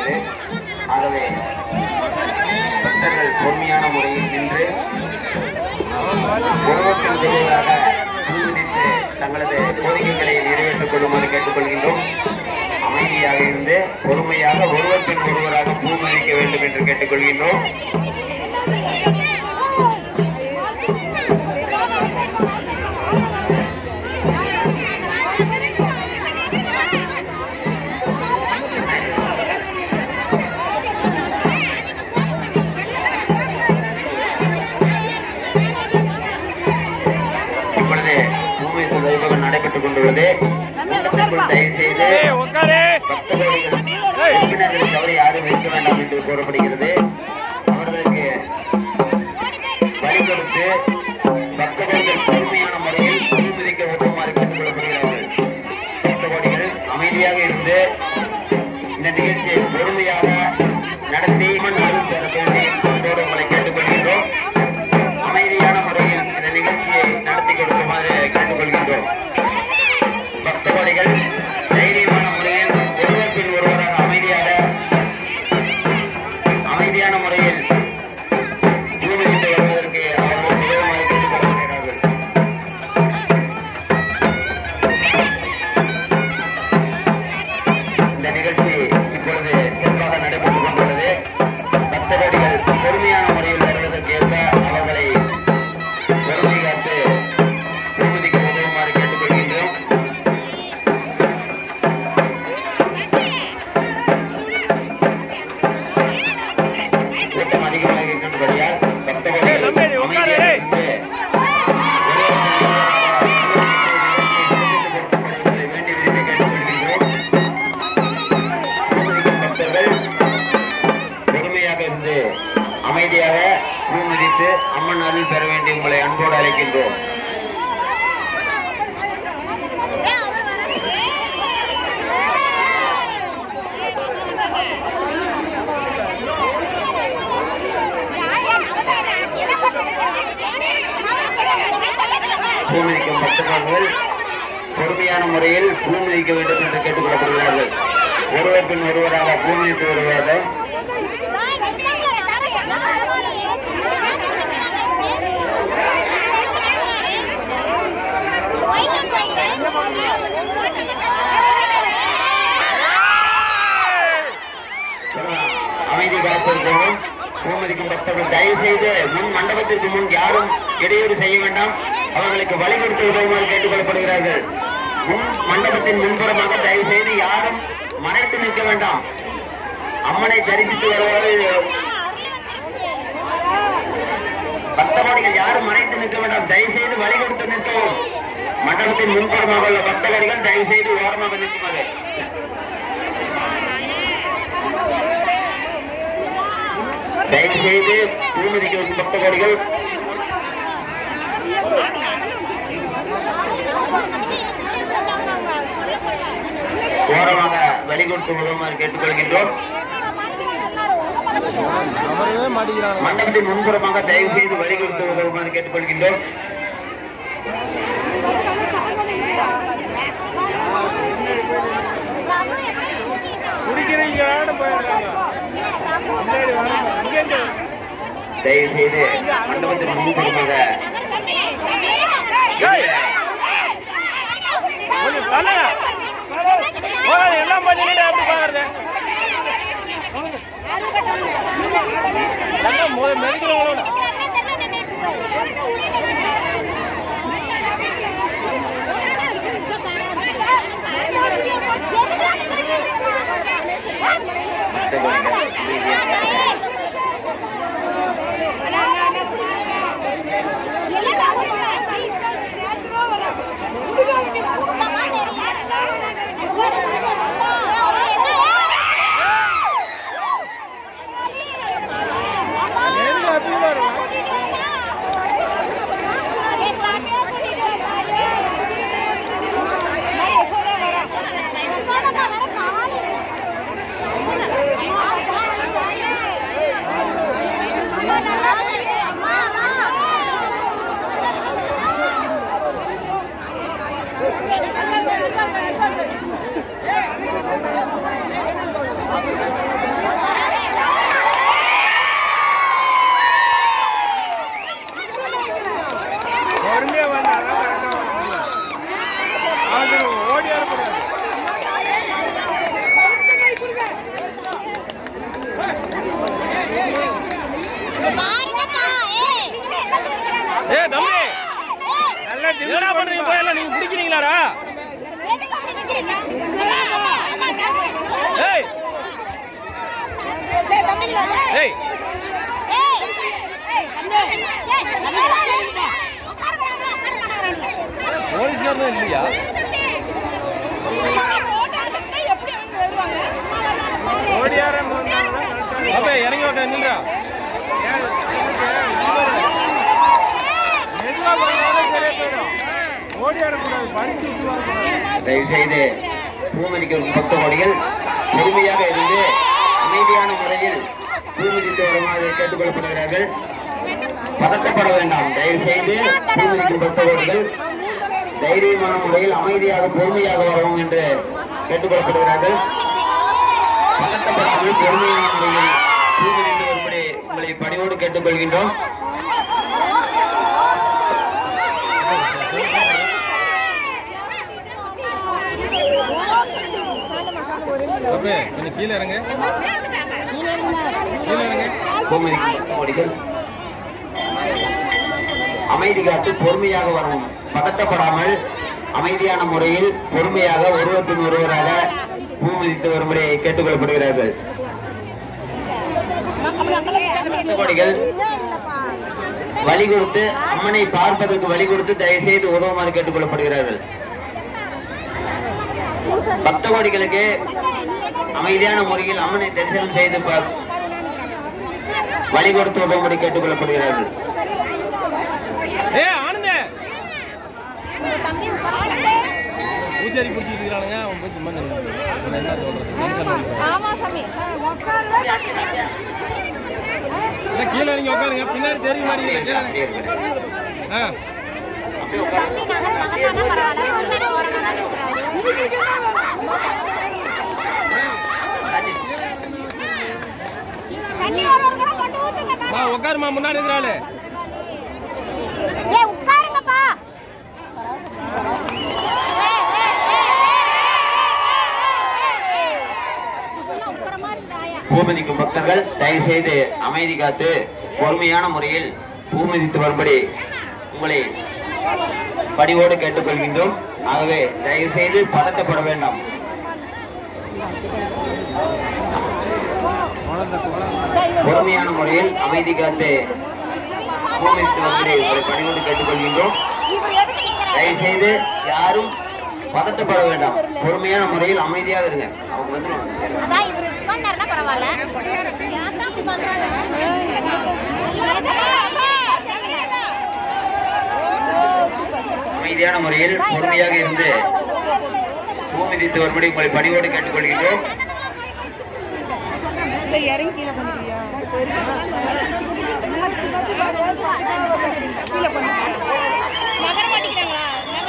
கொடுக்கப்பட்டிருக்கிறது ஆகவே பக்தர்கள் பொறுமையான முறையில் நின்று ஒருவருக்கு உதவியாக அனுமதித்து தங்களது கோரிக்கைகளை நிறைவேற்றிக் கொள்ளுமாறு கேட்டுக்கொள்கின்றோம் அமைதியாக இருந்து பொறுமையாக ஒருவர் பின் ஒருவராக பூ மதிக்க வேண்டும் என்று கேட்டுக்கொள்கின்றோம் இப்பொழுது பூமி வைபவம் நடைபெற்றுக் கொண்டுள்ளது கூட்டத்திற்குள் தயவு செய்து பக்த கோடிகள் உறுப்பினர்களை தவிர யாரும் வைக்க வேண்டாம் என்று கூறப்படுகிறது அவர்களுக்கு வழி கொடுத்து பக்தர்கள் பொறுமையான முறையில் அனுமதிக்க உதவுமாறு கேட்டுக்கொள்ளப்படுகிறார்கள் பக்த கோடிகள் அமைதியாக இருந்து இந்த நிகழ்ச்சியை பொறுமையாக நடத்தி மண்ணில் பெற வேண்டி அன்போடு உங்களை கேட்டுக்கொள்கின்றோம் அமைதியான முறையில் இந்த நிகழ்ச்சியை நடத்தி கொடுக்குமாறு கேட்டுக்கொள்கின்றோம் பக்தவாடிகள் தைரியமான முறையில் ஒருவர் பின் ஒருவராக அமைதியாக அமைதியான முறையில் பூமிக்கு வருவதற்கு அவர்கள் உதவுமாறு கேட்டுக்கொள்கிறார்கள் இந்த நிகழ்ச்சி இப்பொழுது சிறப்பாக நடைபெற்றுக் கொண்டுள்ளது பக்தரடிகள் பொறுமையான முறையில் வருவதற்கு ஏற்ப அவர்களை பொறுமை காத்து பூமிக்கு உதவுமாறு கேட்டுக்கொள்கின்றோம் கூட்டம் அதிகமாக இருக்கின்றபடியால் பக்தர்கள் தம்பி, நீ உட்காரு, அமைதியாக டேய். இருந்து வேண்டி விரும்பி கேட்டுக்கொள்கின்றோம் அனுமதிக்கும் பக்தர்கள் பொறுமையாக இருந்து அமைதியாக பூ மிதித்து அம்மன் அருள் பெற வேண்டி உங்களை அன்போடு அழைக்கின்றோம் பூ மிதிக்கும் பக்தர்கள் பொறுமையான முறையில் பூ மிதிக்க வேண்டும் என்று கேட்டுக்கொள்ளப்படுகிறார்கள் ஒருவர் பின் ஒருவராக பூ மிதித்து வருவதாக அமைதி காத்திருக்கவும் பூமதிக்கும் பக்தர்கள் தயவு செய்து முன் மண்டபத்திற்கு முன் யாரும் இடையூறு செய்ய வேண்டாம் அவர்களுக்கு வழி கொடுத்து உதவுமாறு கேட்டுக்கொள்ளப்படுகிறார்கள் முன் மண்டபத்தின் முன்புறமாக தயவு செய்து யாரும் மறைத்து நிற்க வேண்டாம் அம்மனை தரிசித்து வருவாரு பக்தவாடிகள் யாரும் மறைத்து நிற்க வேண்டாம் தயவு செய்து வழி கொடுத்து நிற்கவும் மண்டபத்தின் முன்புறமாக உள்ள பக்தவாடிகள் தயவு செய்து ஓரமாக நிற்குமாறு தயவு செய்து பூமதிக்கு வரும் பக்தவாடிகள் ஓரமாக வழி கொடுத்து உதவுமாறு கேட்டுக்கொள்கின்றோம் அமரவே மாட்டேங்கிறாங்க மண்டபத்தின் முன்புறமாக தயவு செய்து வழி கொடுத்து உதவுமாறு கேட்டுக்கொள்கின்றோம் குடிக்கிறீங்களான்னு போயிருக்காங்க முன்னாடி வாங்க இங்கேருந்து தயவு செய்து மண்டபத்தின் முன்புறமாக ஏய், கொஞ்சம் தள்ளுங்க. போகாது, எல்லாம் பண்ணிட்டு அப்படி பாக்குறது எல்லாம் முதல் மெதிக்கிறவங்களோட எங்க அப்படி வரும் யாருமே இல்லையா அப்ப இறங்கி உட்கார நின்றா ஓடி ஆடக்கூடாது பறிச்சு விட்டு வரக்கூடாது தயவு செய்து பூமதிக்கும் பக்த கோடிகள் பொறுமையாக இருந்து அமைதியான முறையில் பூமதித்து வருமாறு கேட்டுக்கொள்ளப்படுகிறார்கள் பதட்டப்பட வேண்டாம் தயவு செய்து பூமதிக்கும் பக்த கோடிகள் தைரியமான முறையில் அமைதியாக பொறுமையாக வரவும் என்று கேட்டுக்கொள்ளப்படுகிறார்கள் பதட்டப்படாமல் பொறுமையான முறையில் பூமதித்து வரும்படி உங்களை பணிவோடு கேட்டுக்கொள்கின்றோம் அப்ப கொஞ்சம் கீழே இறங்க கீழே இறங்க பூமதிக்கும் பக்த கோடிகள் அமைதி காத்து பொறுமையாக வரவும் பதட்டப்படாமல் அமைதியான முறையில் பொறுமையாக ஒருவருக்கும் ஒருவராக பூமதித்து வரும்படி கேட்டுக்கொள்ளப்படுகிறார்கள் கோடிகள் வழி கொடுத்து அம்மனை பார்ப்பதற்கு வழி கொடுத்து தயவு செய்து உதவுமாறு கேட்டுக்கொள்ளப்படுகிறார்கள் பக்த கோடிகளுக்கு அமைதியான முறையில் அம்மனை தரிசனம் செய்து பா- வழி கொடுத்து உதவும்படி கேட்டுக்கொள்ளப்படுகிறார்கள் ஏ ஆனந்தே பூஜாரி பிடிச்சி இருக்கிறானுங்க அவன் போய் சும்மா நின்னு அவன் என்ன சொல்றது டென்ஷன் பண்ணிப்பான். ஆமா சாமி இல்ல, கீழே இறங்கி உட்காருங்க பின்னாடி தெரிய மாட்டேங்குது கீழே அப்படியே இருக்கிறேன். ஆ தம்பி நகர் நகர்த்தானா பரவாயில்ல முன்னாடி ஓரமா தான் தண்ணி வரோம் கொண்டு ஊத்துங்க மா உட்காருமா முன்னாடி இருக்கிறாளே ஏய் உட்காருங்கப்பா பூமதிக்கும் பக்தர்கள் தயவு செய்து அமைதி காத்து பொறுமையான முறையில் பூமதித்து வரும்படி உங்களை பணிவோடு கேட்டுக்கொள்கின்றோம் ஆகவே தயவு செய்து பதட்டப்பட வேண்டாம் பொறுமையான முறையில் அமைதி காத்து பூமதித்து வரும்படி உங்களை பணிவோடு கேட்டுக்கொள்கின்றோம் இவர் எதுக்கு நிக்கிறாரு தயவு செய்து யாரும் பதட்டப்பட வேண்டாம் பொறுமையான முறையில் அமைதியாக இருங்க அவங்க வந்துருவாங்க அதான் இவர் உட்கார்ந்தாருன்னா பரவாயில்ல யார் தான் இப்படி பண்றாங்க அமைதியான முறையில் பொறுமையாக இருந்து பூமிதித்து வரும்படி உங்களை பணிவோடு கேட்டுக்கொள்கின்றோம் நகர மாட்டேங்கிறாங்களா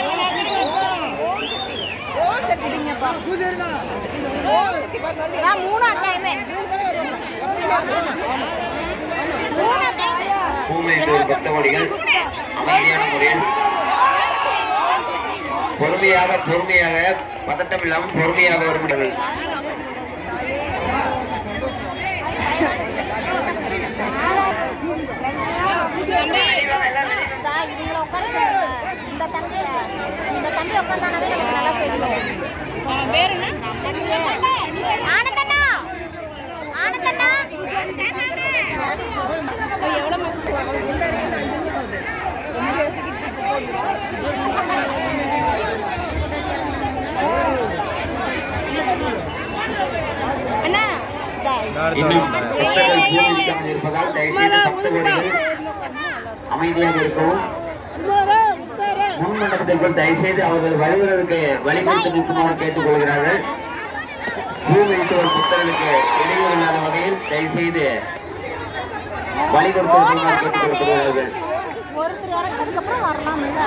அதான் மூணு அட்டாயமே மூணு அட்டாயமே பூமிதித்து வரும் பக்தகோடிகள் அமைதியான முறையில் பொறுமையாக பொறுமையாக பதட்டம் இல்லாமல் பொறுமையாக வரும்படி தா, இவங்கள உட்கார சொல்லுங்க இந்த தம்பி இந்த தம்பி உட்காந்தானவே நமக்கு நல்லா தெரியும் பேர் என்ன ஆனந்தண்ணா ஆனந்தண்ணா அண்ணா தா, இன்னும் பக்தர்கள் பூமிதிக்காமல் இருப்பதால் தயவுசெய்து பக்தகோடிகள் அமைதியாக இருக்கவும் முன் மண்டபத்திற்குள் தயவுசெய்து அவர்கள் வருவதற்கு வழிபடுத்தி நிற்குமாறு கேட்டுக்கொள்கிறார்கள் பூமிதித்து வரும் பக்தர்களுக்கு இடையூறு இல்லாத வகையில் தயவுசெய்து வழி கொடுத்து ஓடி நிற்குமாறு வரக்கூடாது கேட்டுக்கொள்கிறார்கள் ஒருத்தர் இறங்கினதுக்கு அப்புறம் வரலாம் இல்ல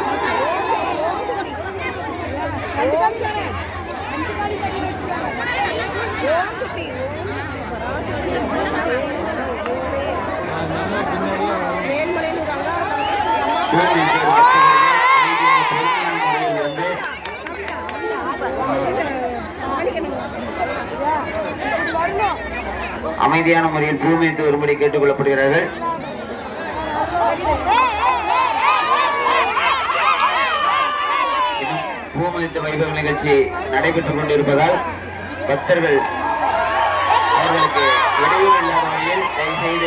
பூமிதித்து வரும் பக்தர்கள் அமைதியாக பொறுமையான முறையில் வந்து அமைதியான முறையில் பூமிக்கு வரும்படி கேட்டுக்கொள்ளப்படுகிறார்கள் இன்னும் பூமதித்த வைபவ நிகழ்ச்சி நடைபெற்றுக் கொண்டிருப்பதால் பக்தர்கள் அவர்களுக்கு இடையூறு இல்லாத வகையில் தயவு செய்து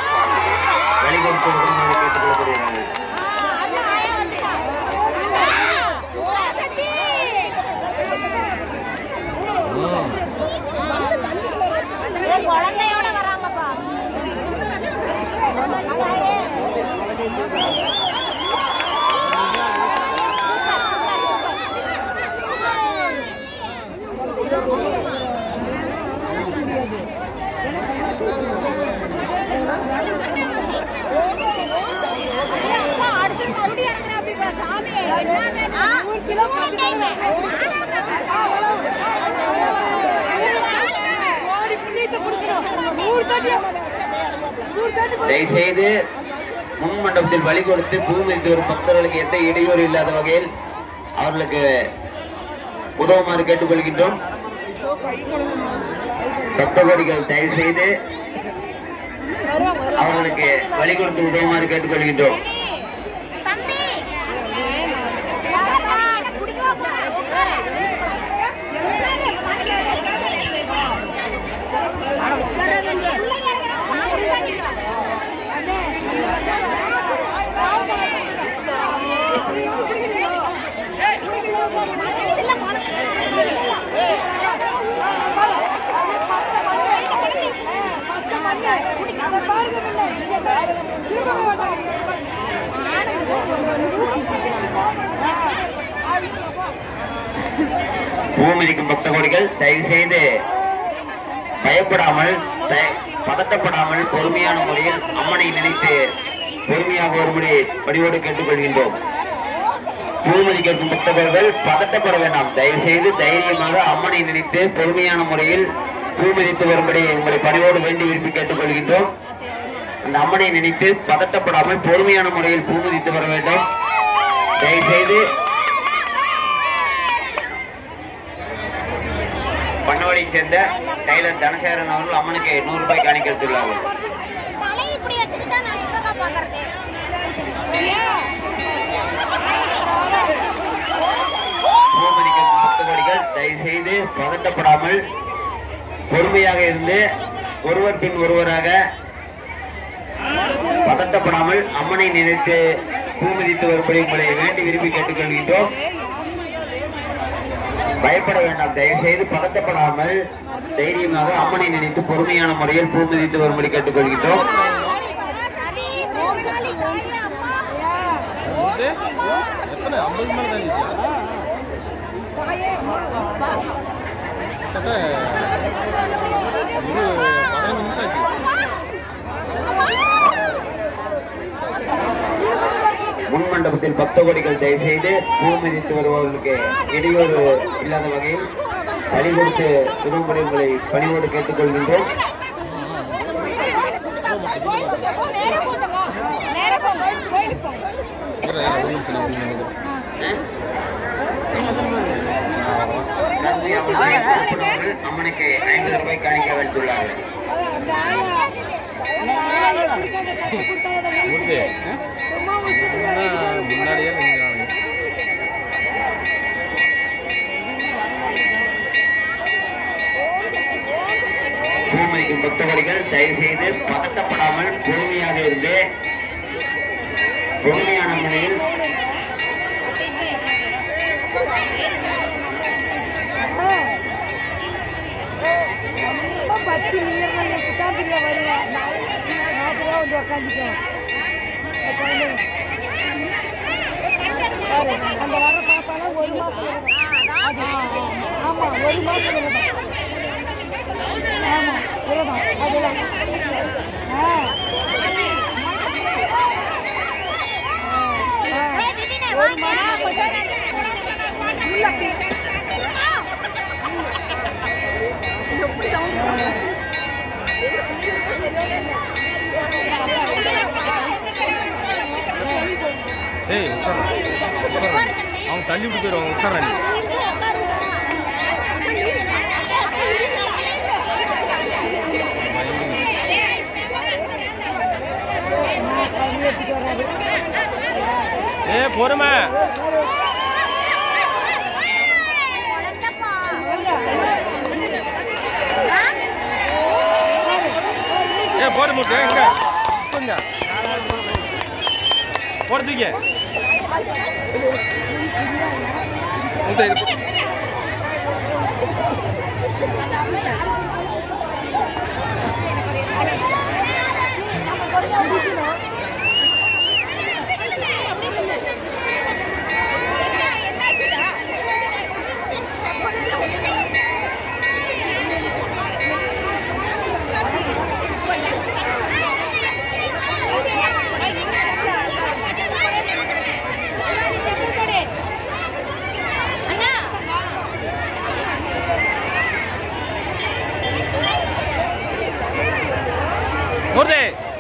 வழிகொடுத்து வருமாறு கேட்டுக்கொள்ளப்படுகிறார்கள் தயவுசெய்து முன் மண்டபத்தில் வழி கொடுத்து பூமிக்கு வரும் பக்தர்களுக்கு எந்த இடையூறு இல்லாத வகையில் அவர்களுக்கு உதவுமாறு கேட்டுக்கொள்கின்றோம் பக்தகோடிகள் தயவு செய்து அவர்களுக்கு வழி கொடுத்து உதவுமாறு கேட்டுக்கொள்கின்றோம் தம்பி பூமிக்கும் பக்தகோடிகள் தயவு செய்து பயப்படாமல் தய- பதட்டப்படாமல் பொறுமையான முறையில் அம்மனை நினைத்து பொறுமையாக ஒருமுறை வடிவோடு கேட்டுக்கொள்கின்றோம் பூமதி கேட்கும் பக்தர்கள் பதட்டப்பட வேண்டாம் தயவு செய்து தைரியமாக அம்மனை நினைத்து பொறுமையான முறையில் பூமதித்து வரும்படி உங்களை பணிவோடு வேண்டி விரும்பி கேட்டுக்கொள்கின்றோம் அந்த அம்மனை நினைத்து பதட்டப்படாமல் பொறுமையான முறையில் பூமதித்து வர வேண்டும் தயவு செய்து பண்ணவாடியை சேர்ந்த டைலர் தனசேகரன் அவர்கள் அம்மனுக்கு நூறு ரூபாய் காணிக்க எடுத்துள்ளார்கள் தலை இப்படி வச்சுக்கிட்டா நான் எங்கக்கா பாக்குறது பூமதி கேட்கும் பக்தகோடிகள் தயவு செய்து பதட்டப்படாமல் பொறுமையாக இருந்து ஒருவர் பின் ஒருவராக பதட்டப்படாமல் அம்மனை நினைத்து பூமதித்து வரும்படி உங்களை வேண்டி விரும்பி கேட்டுக்கொள்கின்றோம் பயப்பட வேண்டாம் தயவு செய்து பதட்டப்படாமல் தைரியமாக அம்மனை நினைத்து பொறுமையான முறையில் பூமதித்து வரும்படி கேட்டுக்கொள்கின்றோம் வந்து எத்தனை ஐம்பது மேலே தாண்டிச்சு கிட்டத்தட்ட ஒரு பதினஞ்சு நிமிஷம் ஆச்சு முன் மண்டபத்தில் பக்தகோடிகள் தயவு செய்து பூமிதித்து வருபவர்களுக்கு இடையூறு இல்லாத வகையில் வழி கொடுத்து உதவும்படி உங்களை பணிவோடு கேட்டுக்கொள்கின்றோம் ஒரு ஒரு நிமிஷம் நான் போய் நினைக்கிறேன். நன்றி அம்மனை கூப்பிடுவார்கள். அம்மனுக்கு ஐம்பது ரூபாய் காணிக்க வைத்துள்ளார்கள் மூர்த்தி, ஆ? முன்னாடியே நினைக்கிறாங்க பூமதிக்கும் பக்தகோடிகள் தயவு செய்து பதட்டப்படாமல் பொறுமையாக இருந்து பொறுமையான முறையில் பத்து நிமிடம் புத்தாண்டில் வருவேன் நாற்பது ரூபா வந்து உக்காந்துக்கோம் அந்த வர பாப்பாலாம் ஒரு மாசம் ஆமா ஒரு மாசம் விரதம் ஆமா விரதம் அதுதான் ஆ ஏய் உட்கார அவங்க தள்ளி விட்டு போயிடுவாங்க உட்கார ஏ பொறுமை ஏ போடு முட்டு எங்க கொஞ்சம் போடுறதுக்கு முட்டை இது போ- மூர்த்தி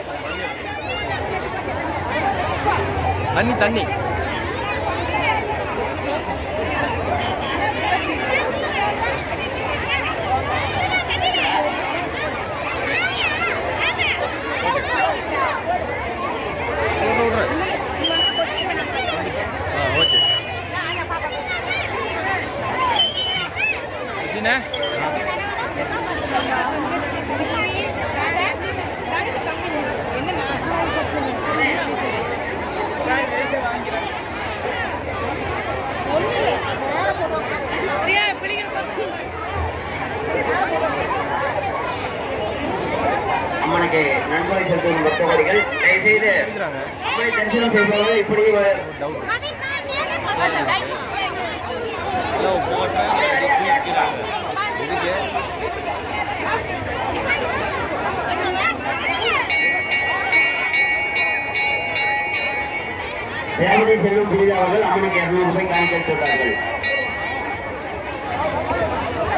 தண்ணி தண்ணி விட்றேன் ஆ ஓகே சீனே அம்மனுக்கு நன்கொடை செலுத்தும் பக்தகோடிகள் தயவுசெய்து இருக்கிறாங்க அம்மனை தரிசனம் செய்பவர்கள் இப்படி வ- டவுட் ஹலோ போட்டேன் இதுக்கு ரேவதி செல்வம் புரிதா அவர்கள் அம்மனுக்கு இருநூறு ரூபாய் காணிக்கை சொல்றார்கள்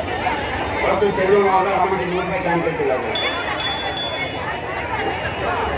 குளத்தூர் செல்வம் அவர்கள் அம்மனுக்கு நூறு ரூபாய் காணிக்கை சொல்லார்கள்